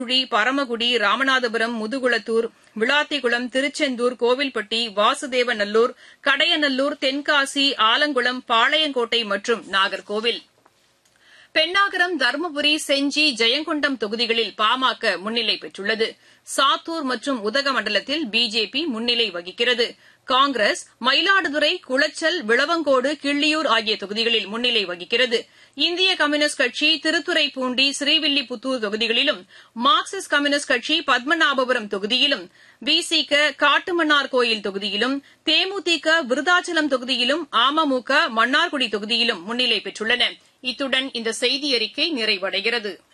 குழி பரமக்குடி ராமநாதபுரம் முதுகுளத்தூர் விளாத்திகுளம் திருச்செந்தூர் கோவில்பட்டி வாசுதேவநல்லூர் கடையநல்லூர் தென்காசி ஆலங்குளம் பாளையங்கோட்டை மற்றும் நாகர்கோவில் பெண்ணாகரம் தருமபுரி செஞ்சி ஜெயங்கொண்டம் தொகுதிகளில் பாமக முன்னிலை பெற்றுள்ளது சாத்தூர் மற்றும் உதகமண்டலத்தில் பிஜேபி முன்னிலை வகிக்கிறது காங்கிரஸ் மயிலாடுதுறை குளச்சல் விளவங்கோடு கிள்ளியூர் ஆகிய தொகுதிகளில் முன்னிலை வகிக்கிறது இந்திய கம்யூனிஸ்ட் கட்சி திருத்துறைப்பூண்டி ஸ்ரீவில்லிபுத்தூர் தொகுதிகளிலும் மார்க்சிஸ்ட் கம்யூனிஸ்ட் கட்சி பத்மநாபபுரம் தொகுதியிலும் விசிக காட்டுமன்னார்கோயில் தொகுதியிலும் தேமுதிக விருதாச்சலம் தொகுதியிலும் அமமுக மன்னார்குடி தொகுதியிலும் முன்னிலை பெற்றுள்ளன இத்துடன் இந்த செய்தியறிக்கை நிறைவடைகிறது